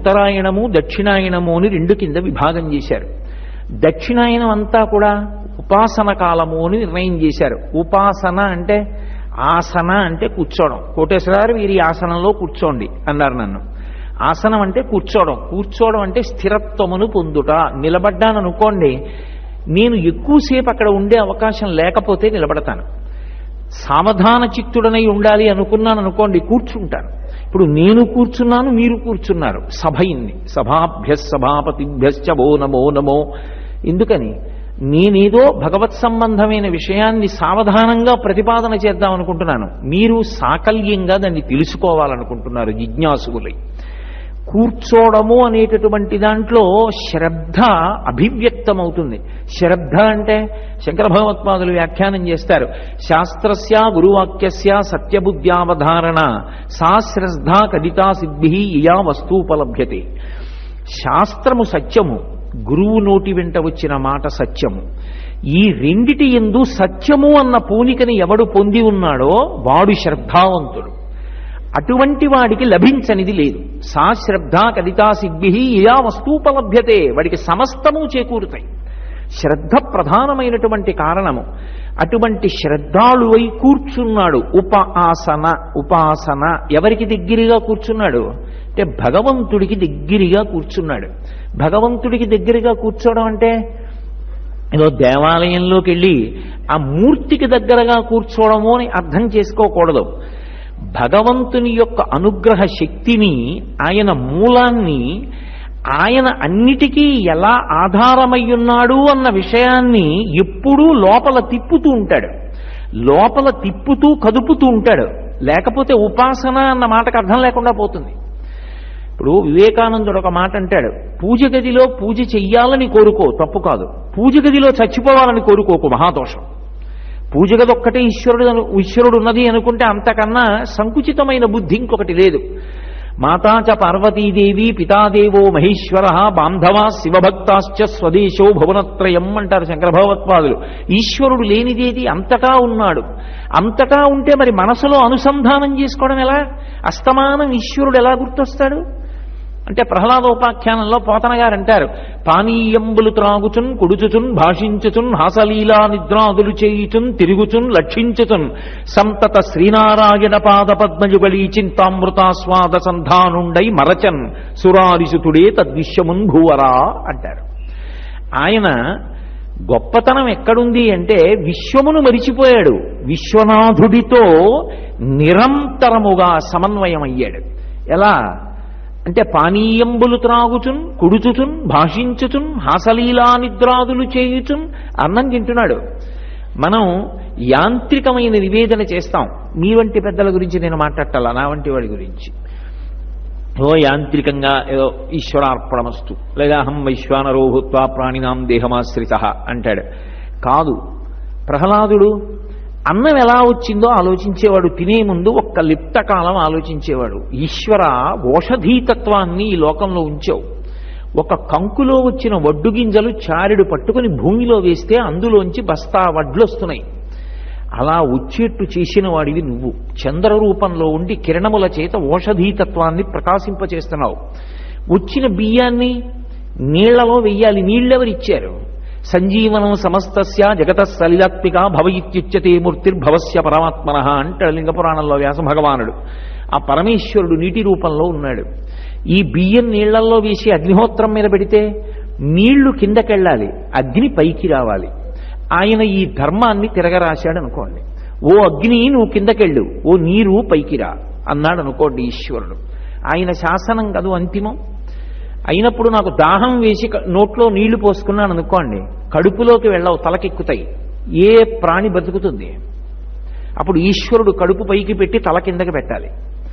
ఉత్తరాయణము దక్షిణాయనము అని రెండు కింద విభాగం చేశారు దక్షిణాయనం అంతా కూడా ఉపాసన కాలము అని నిర్ణయం చేశారు ఉపాసన అంటే ఆసన అంటే కూర్చోవడం కోటేశ్వరారు వీరి ఆసనంలో కూర్చోండి అన్నారు నన్ను ఆసనం అంటే కూర్చోవడం కూర్చోవడం అంటే స్థిరత్వమును పొందుట నిలబడ్డాను అనుకోండి నేను ఎక్కువసేపు అక్కడ ఉండే అవకాశం లేకపోతే నిలబడతాను సావధాన చిత్తుడనై ఉండాలి అనుకున్నాను అనుకోండి కూర్చుంటాను ఇప్పుడు నేను కూర్చున్నాను మీరు కూర్చున్నారు సభ ఇన్ని సభాభ్య సభాపతిభ్యశ్చ ఓ నమో నమో ఎందుకని నేనేదో భగవత్ సంబంధమైన విషయాన్ని సావధానంగా ప్రతిపాదన చేద్దాం అనుకుంటున్నాను మీరు సాకల్యంగా దాన్ని తెలుసుకోవాలనుకుంటున్నారు జిజ్ఞాసువులై కూర్చోవడము అనేటటువంటి దాంట్లో శ్రద్ధ అభివ్యక్తమవుతుంది శ్రద్ధ అంటే శంకర భగవత్పాదులు వ్యాఖ్యానం చేస్తారు శాస్త్రస్య గురువాక్యస్య సత్యబుద్ధ్యావధారణ సా శ్రద్ధ కదితా సిద్ధి ఇయా వస్తూపలభ్యతే శాస్త్రము సత్యము గురువు నోటి వెంట వచ్చిన మాట సత్యము ఈ రెండిటి ఎందు సత్యము అన్న పూనికని ఎవడు పొంది ఉన్నాడో వాడు శ్రద్ధావంతుడు అటువంటి వాడికి లభించనిది లేదు సా శ్రద్ధ కదితా సిద్ధి ఇలా వస్తూపలభ్యతే వాడికి సమస్తము చేకూరుతాయి శ్రద్ధ ప్రధానమైనటువంటి కారణము అటువంటి శ్రద్ధాళువై కూర్చున్నాడు ఉప ఆసన ఉపాసన ఎవరికి దగ్గరగా కూర్చున్నాడు అంటే భగవంతుడికి దగ్గరగా కూర్చున్నాడు భగవంతుడికి దగ్గరగా కూర్చోవడం అంటే ఏదో దేవాలయంలోకి వెళ్ళి ఆ మూర్తికి దగ్గరగా కూర్చోవడము అని అర్థం చేసుకోకూడదు భగవంతుని యొక్క అనుగ్రహ శక్తిని ఆయన మూలాన్ని ఆయన అన్నిటికీ ఎలా ఆధారమయ్యున్నాడు అన్న విషయాన్ని ఎప్పుడూ లోపల తిప్పుతూ ఉంటాడు లోపల తిప్పుతూ కదుపుతూ ఉంటాడు లేకపోతే ఉపాసన అన్న మాటకు అర్థం లేకుండా పోతుంది ఇప్పుడు వివేకానందుడు ఒక మాట అంటాడు పూజ గదిలో పూజ చెయ్యాలని కోరుకో తప్పు కాదు పూజ గదిలో చచ్చిపోవాలని కోరుకోకు మహాదోషం పూజ గది ఒక్కటే ఈశ్వరుడు అను- ఈశ్వరుడు ఉన్నది అనుకుంటే అంతకన్నా సంకుచితమైన బుద్ధి ఇంకొకటి లేదు మాతా చ పార్వతీదేవి పితాదేవో మహేశ్వర బాంధవా శివభక్తాశ్చ స్వదేశో భువనత్రయం అంటారు శంకర భగవత్పాదులు ఈశ్వరుడు లేనిదేది అంతటా ఉన్నాడు అంతటా ఉంటే మరి మనసులో అనుసంధానం చేసుకోవడం ఎలా అస్తమానం ఈశ్వరుడు ఎలా గుర్తొస్తాడు అంటే ప్రహ్లాదోపాఖ్యానంలో పోతన గారు అంటారు పానీయంబులు త్రాగుచున్ కుడుచుచున్ భాషించుచున్ హాసలీలా నిద్రాదులు చేయుచున్ తిరుగుచున్ లక్షించుచున్ సంతత శ్రీనారాయణ పాద పద్మయుగళీ చింతామృతాస్వాద సంధానుండై మరచన్ సురారిసుతుడే తద్విశ్యమున్ భూవరా అంటారు ఆయన గొప్పతనం ఎక్కడుంది అంటే విశ్వమును మరిచిపోయాడు విశ్వనాథుడితో నిరంతరముగా సమన్వయమయ్యాడు ఎలా అంటే పానీయంబులు త్రాగుచున్ కుడుచుచున్ భాషించుచున్ హాసలీలా నిద్రాదులు చేయుచున్ అన్నం తింటున్నాడు మనం యాంత్రికమైన నివేదన చేస్తాం మీ వంటి పెద్దల గురించి నేను మాట్లాడాల నా వంటి వాడి గురించి ఓ యాంత్రికంగా ఏదో ఈశ్వరార్పణమస్తు లేదా అహం వైశ్వానరో భూత్వా ప్రాణినాం దేహమాశ్రిత అంటాడు కాదు ప్రహ్లాదుడు అన్నం ఎలా వచ్చిందో ఆలోచించేవాడు తినే ముందు ఒక్క లిప్త కాలం ఆలోచించేవాడు ఈశ్వర ఓషధీతత్వాన్ని ఈ లోకంలో ఉంచావు ఒక కంకులో వచ్చిన వడ్డు గింజలు చారెడు పట్టుకుని భూమిలో వేస్తే అందులోంచి బస్తా వడ్లు వస్తున్నాయి అలా వచ్చేట్టు చేసిన వాడివి నువ్వు చంద్ర రూపంలో ఉండి కిరణముల చేత ఓషధీతత్వాన్ని ప్రకాశింపచేస్తున్నావు వచ్చిన బియ్యాన్ని నీళ్లలో వెయ్యాలి నీళ్ళెవరిచ్చారు సంజీవనం సమస్తస్య జగత సలిలాత్మిక భవయిత్యుచ్యతే మూర్తిర్భవస్య పరమాత్మన అంటాడు లింగ పురాణంలో వ్యాస భగవానుడు ఆ పరమేశ్వరుడు నీటి రూపంలో ఉన్నాడు ఈ బియ్యం నీళ్లలో వేసి అగ్నిహోత్రం మీద పెడితే నీళ్లు కిందకెళ్ళాలి అగ్ని పైకి రావాలి ఆయన ఈ ధర్మాన్ని తిరగరాశాడు అనుకోండి ఓ అగ్ని నువ్వు కిందకెళ్ళు ఓ నీరు పైకి రా అన్నాడు అనుకోండి ఈశ్వరుడు ఆయన శాసనం కదూ అంతిమం అయినప్పుడు నాకు దాహం వేసి క- నోట్లో నీళ్లు పోసుకున్నాను అనుకోండి కడుపులోకి వెళ్ళవు తలకెక్కుతాయి ఏ ప్రాణి బతుకుతుంది అప్పుడు ఈశ్వరుడు కడుపు పైకి పెట్టి తల కిందకి పెట్టాలి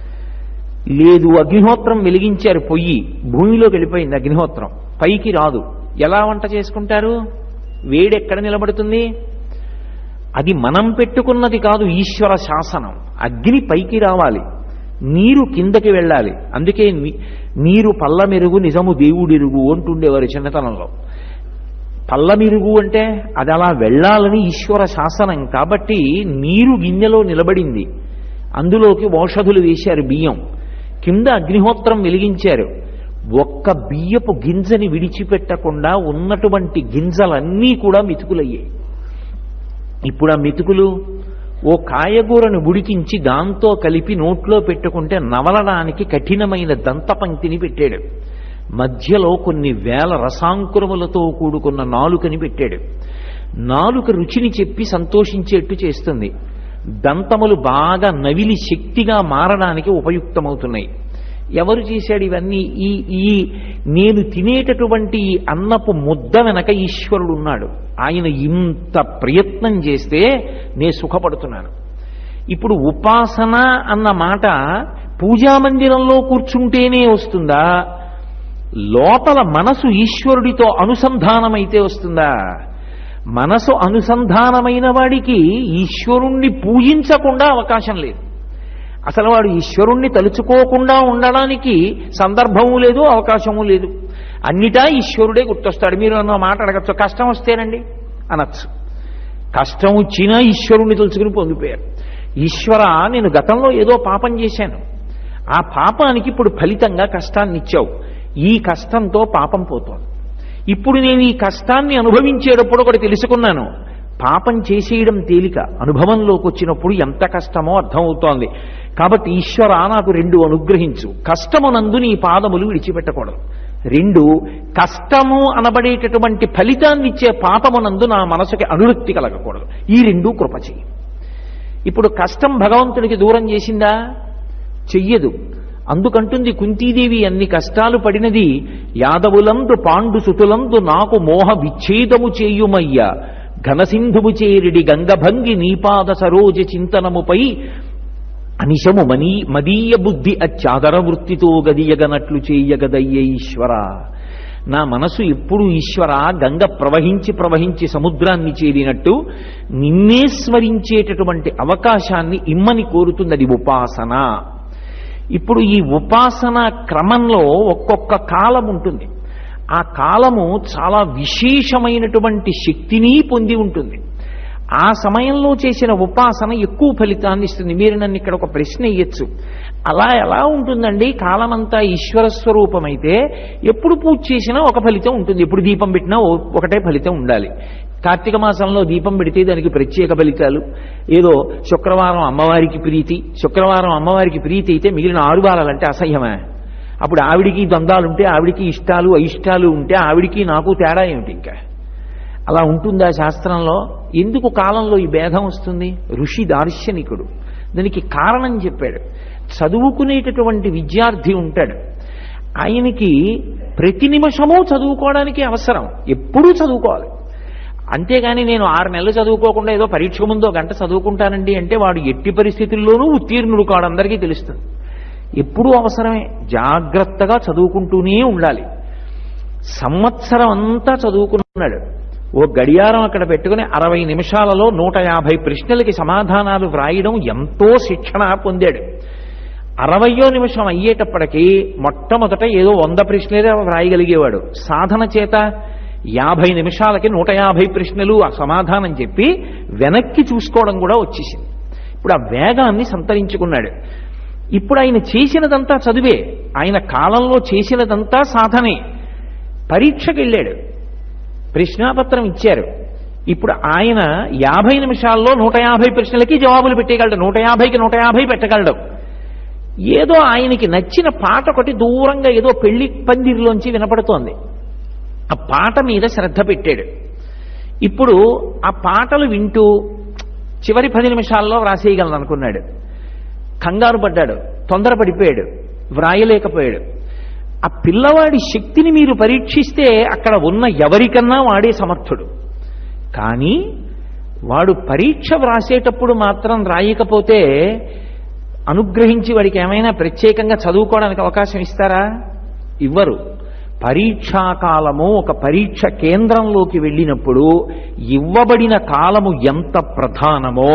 లేదు అగ్నిహోత్రం వెలిగించారు పొయ్యి భూమిలోకి వెళ్ళిపోయింది అగ్నిహోత్రం పైకి రాదు ఎలా వంట చేసుకుంటారు వేడెక్కడ నిలబడుతుంది అది మనం పెట్టుకున్నది కాదు ఈశ్వర శాసనం అగ్ని పైకి రావాలి నీరు కిందకి వెళ్ళాలి అందుకే ని- నీరు పల్ల మెరుగు నిజము దేవుడిరుగు అంటుండేవారు చిన్నతనంలో పల్ల మెరుగు అంటే అది అలా వెళ్ళాలని ఈశ్వర శాసనం కాబట్టి నీరు గిన్నెలో నిలబడింది అందులోకి ఔషధులు వేశారు బియ్యం కింద అగ్నిహోత్రం వెలిగించారు ఒక్క బియ్యపు గింజని విడిచిపెట్టకుండా ఉన్నటువంటి గింజలన్నీ కూడా మెతుకులయ్యాయి ఇప్పుడు ఆ మెతుకులు ఓ కాయగూరను ఉడికించి దాంతో కలిపి నోట్లో పెట్టుకుంటే నవలడానికి కఠినమైన దంతపంక్తిని పెట్టాడు మధ్యలో కొన్ని వేల రసాంకురములతో కూడుకున్న నాలుకని పెట్టాడు నాలుక రుచిని చెప్పి సంతోషించేట్టు చేస్తుంది దంతములు బాగా నవిలి శక్తిగా మారడానికి ఉపయుక్తమవుతున్నాయి ఎవరు చేశాడు ఇవన్నీ ఈ ఈ నేను తినేటటువంటి ఈ అన్నపు ముద్ద వెనక ఈశ్వరుడు ఉన్నాడు ఆయన ఇంత ప్రయత్నం చేస్తే నేను సుఖపడుతున్నాను ఇప్పుడు ఉపాసన అన్న మాట పూజా మందిరంలో కూర్చుంటేనే వస్తుందా లోపల మనసు ఈశ్వరుడితో అనుసంధానమైతే వస్తుందా మనసు అనుసంధానమైన వాడికి ఈశ్వరుణ్ణి పూజించకుండా అవకాశం లేదు అసలు వాడు ఈశ్వరుణ్ణి తలుచుకోకుండా ఉండడానికి సందర్భము లేదు అవకాశము లేదు అన్నిటా ఈశ్వరుడే గుర్తొస్తాడు మీరు అన్న మాట అడగచ్చు కష్టం వస్తేనండి అనొచ్చు కష్టం వచ్చినా ఈశ్వరుణ్ణి తలుచుకుని పొందిపోయారు ఈశ్వర నేను గతంలో ఏదో పాపం చేశాను ఆ పాపానికి ఇప్పుడు ఫలితంగా కష్టాన్ని ఇచ్చావు ఈ కష్టంతో పాపం పోతోంది ఇప్పుడు నేను ఈ కష్టాన్ని అనుభవించేటప్పుడు ఒకటి తెలుసుకున్నాను పాపం చేసేయడం తేలిక అనుభవంలోకి వచ్చినప్పుడు ఎంత కష్టమో అర్థమవుతోంది కాబట్టి ఈశ్వర నాకు రెండు అనుగ్రహించు కష్టమునందు నీ పాదములు విడిచిపెట్టకూడదు రెండు కష్టము అనబడేటటువంటి ఫలితాన్ని ఇచ్చే పాపమునందు నా మనసుకి అనురక్తి కలగకూడదు ఈ రెండు కృప చెయ్యి ఇప్పుడు కష్టం భగవంతుడికి దూరం చేసిందా చెయ్యదు అందుకంటుంది కుంతీదేవి అన్ని కష్టాలు పడినది యాదవులందు పాండు సుతులందు నాకు మోహ విచ్ఛేదము చేయుమయ్య ఘనసింధువు చేరిడి గంగభంగి నీపాద సరోజ చింతనముపై అనిశము మనీ మదీయ బుద్ధి అచ్చాదర వృత్తితో గదియగనట్లు చేయగదయ్య ఈశ్వర నా మనసు ఎప్పుడు ఈశ్వర గంగ ప్రవహించి ప్రవహించి సముద్రాన్ని చేరినట్టు నిన్నే స్మరించేటటువంటి అవకాశాన్ని ఇమ్మని కోరుతున్నది ఉపాసన ఇప్పుడు ఈ ఉపాసన క్రమంలో ఒక్కొక్క కాలం ఉంటుంది ఆ కాలము చాలా విశేషమైనటువంటి శక్తిని పొంది ఉంటుంది ఆ సమయంలో చేసిన ఉపాసన ఎక్కువ ఫలితాన్ని ఇస్తుంది మీరు నన్ను ఇక్కడ ఒక ప్రశ్న ఇయ్యచ్చు అలా ఎలా ఉంటుందండి కాలమంతా ఈశ్వర స్వరూపమైతే ఎప్పుడు పూజ చేసినా ఒక ఫలితం ఉంటుంది ఎప్పుడు దీపం పెట్టినా ఓ- ఒకటే ఫలితం ఉండాలి కార్తీక మాసంలో దీపం పెడితే దానికి ప్రత్యేక ఫలితాలు ఏదో శుక్రవారం అమ్మవారికి ప్రీతి శుక్రవారం అమ్మవారికి ప్రీతి అయితే మిగిలిన ఆరు వారాలంటే అసహ్యమే అప్పుడు ఆవిడికి ద్వంద్వాలుంటే ఆవిడికి ఇష్టాలు అయిష్టాలు ఉంటే ఆవిడికి నాకు తేడా ఏమిటి ఇంకా అలా ఉంటుందా శాస్త్రంలో ఎందుకు కాలంలో ఈ భేదం వస్తుంది ఋషి దార్శనికుడు దానికి కారణం చెప్పాడు చదువుకునేటటువంటి విద్యార్థి ఉంటాడు ఆయనకి ప్రతి నిమిషము చదువుకోవడానికి అవసరం ఎప్పుడూ చదువుకోవాలి అంతేగాని నేను ఆరు నెలలు చదువుకోకుండా ఏదో పరీక్ష ముందో గంట చదువుకుంటానండి అంటే వాడు ఎట్టి పరిస్థితుల్లోనూ ఉత్తీర్ణుడు కాడు అందరికీ తెలుస్తుంది ఎప్పుడూ అవసరమే జాగ్రత్తగా చదువుకుంటూనే ఉండాలి సంవత్సరం అంతా చదువుకున్నాడు ఓ గడియారం అక్కడ పెట్టుకుని అరవై నిమిషాలలో నూట యాభై ప్రశ్నలకి సమాధానాలు వ్రాయడం ఎంతో శిక్షణ పొందాడు అరవయో నిమిషం అయ్యేటప్పటికీ మొట్టమొదట ఏదో వంద ప్రశ్నలే వ్రాయగలిగేవాడు సాధన చేత యాభై నిమిషాలకి నూట యాభై ప్రశ్నలు ఆ సమాధానం చెప్పి వెనక్కి చూసుకోవడం కూడా వచ్చేసింది ఇప్పుడు ఆ వేగాన్ని సంతరించుకున్నాడు ఇప్పుడు ఆయన చేసినదంతా చదివే ఆయన కాలంలో చేసినదంతా సాధనే పరీక్షకి వెళ్ళాడు ప్రశ్నాపత్రం ఇచ్చారు ఇప్పుడు ఆయన యాభై నిమిషాల్లో నూట యాభై ప్రశ్నలకి జవాబులు పెట్టేయగలడు నూట యాభైకి నూట యాభై పెట్టగలడు ఏదో ఆయనకి నచ్చిన పాట ఒకటి దూరంగా ఏదో పెళ్లి పందిరిలోంచి వినపడుతోంది ఆ పాట మీద శ్రద్ధ పెట్టాడు ఇప్పుడు ఆ పాటలు వింటూ చివరి పది నిమిషాల్లో వ్రాసేయగలను అనుకున్నాడు కంగారు పడ్డాడు తొందరపడిపోయాడు వ్రాయలేకపోయాడు ఆ పిల్లవాడి శక్తిని మీరు పరీక్షిస్తే అక్కడ ఉన్న ఎవరికన్నా వాడే సమర్థుడు కానీ వాడు పరీక్ష వ్రాసేటప్పుడు మాత్రం రాయకపోతే అనుగ్రహించి వాడికి ఏమైనా ప్రత్యేకంగా చదువుకోవడానికి అవకాశం ఇస్తారా ఇవ్వరు పరీక్షాకాలము ఒక పరీక్ష కేంద్రంలోకి వెళ్ళినప్పుడు ఇవ్వబడిన కాలము ఎంత ప్రధానమో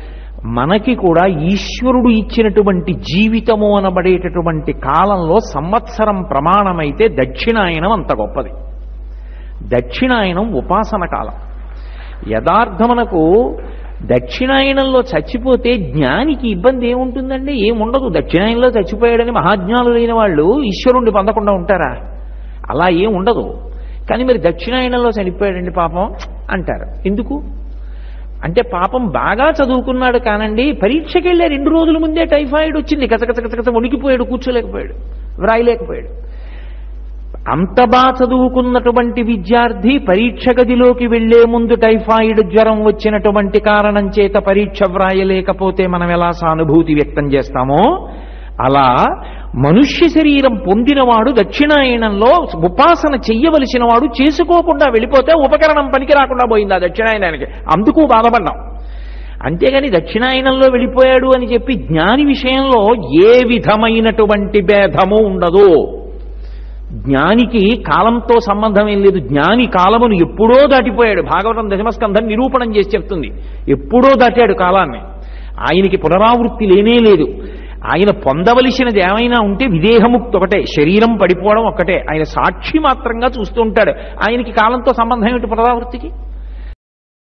మనకి కూడా ఈశ్వరుడు ఇచ్చినటువంటి జీవితము అనబడేటటువంటి కాలంలో సంవత్సరం ప్రమాణమైతే దక్షిణాయనం అంత గొప్పది దక్షిణాయనం ఉపాసన కాలం యథార్థమునకు దక్షిణాయనంలో చచ్చిపోతే జ్ఞానికి ఇబ్బంది ఏముంటుందండి ఏముండదు దక్షిణాయనంలో చచ్చిపోయాడని మహాజ్ఞానులైన వాళ్ళు ఈశ్వరుణ్ణి పొందకుండా ఉంటారా అలా ఏం ఉండదు కానీ మరి దక్షిణాయనంలో చనిపోయాడండి పాపం అంటారు ఎందుకు అంటే పాపం బాగా చదువుకున్నాడు కానండి పరీక్షకి వెళ్ళే రెండు రోజుల ముందే టైఫాయిడ్ వచ్చింది కచకచ కచకచ వణికిపోయాడు కూర్చోలేకపోయాడు వ్రాయలేకపోయాడు అంత బాగా చదువుకున్నటువంటి విద్యార్థి పరీక్ష గదిలోకి వెళ్లే ముందు టైఫాయిడ్ జ్వరం వచ్చినటువంటి కారణం చేత పరీక్ష వ్రాయలేకపోతే మనం ఎలా సానుభూతి వ్యక్తం చేస్తామో అలా మనుష్య శరీరం పొందినవాడు దక్షిణాయనంలో ఉపాసన చెయ్యవలసిన వాడు చేసుకోకుండా వెళ్ళిపోతే ఉపకరణం పనికి రాకుండా పోయింది ఆ దక్షిణాయనానికి అందుకు బాధపడ్డాం అంతేగాని దక్షిణాయనంలో వెళ్ళిపోయాడు అని చెప్పి జ్ఞాని విషయంలో ఏ విధమైనటువంటి భేదము ఉండదు జ్ఞానికి కాలంతో సంబంధం ఏం లేదు జ్ఞాని కాలమును ఎప్పుడో దాటిపోయాడు భాగవతం దశమస్కంధం నిరూపణం చేసి చెప్తుంది ఎప్పుడో దాటాడు కాలాన్ని ఆయనకి పునరావృత్తి లేనే లేదు ఆయన పొందవలసినది ఏమైనా ఉంటే విదేహముక్తి ఒకటే శరీరం పడిపోవడం ఒకటే ఆయన సాక్షి మాత్రంగా చూస్తూ ఉంటాడు ఆయనకి కాలంతో సంబంధం ఏమిటి పునరావృత్తికి